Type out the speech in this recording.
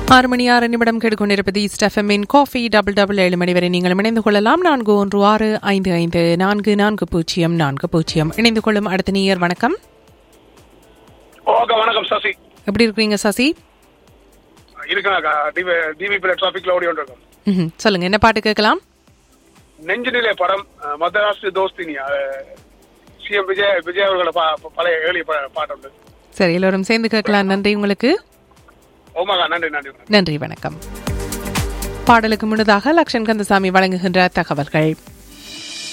ஆறு மணி ஆறு நிமிடம் கேட்டுக்கொண்டிருப்பது ஸ்டெஃபமின் காஃபி டபுள் டபுள் ஏழு மணி வரை நீங்கள் இணைந்து கொள்ளலாம் நான்கு ஒன்று ஆறு ஐந்து ஐந்து நான்கு நான்கு பூஜ்ஜியம் நான்கு பூஜ்ஜியம் இணைந்து கொள்ளும் அடுத்த நீயர் வணக்கம் ஓகே வணக்கம் சசி எப்படி இருக்கிறீங்க சசி இருக்கேன் டிவிபியில் டிராஃபிக்ல ஓடி கொண்டிருக்கோம் ம்ஹும். சொல்லுங்க என்ன பாட்டு கேட்கலாம் நெஞ்சு நிலை படம் அஹ், மதராஸ் தோஸ்தினி சிஎம் விஜய் விஜய் அவர்களோட பா- ப- பழைய ஏழிய பாட்டு உண்டு சரி எல்லோரும் சேர்ந்து கேட்கலாம் நன்றி உங்களுக்கு ஓமாக்கா நன்றி நன்றி நன்றி வணக்கம் பாடலுக்கு முன்னதாக லக்ஷன் கந்தசாமி வழங்குகின்ற தகவல்கள்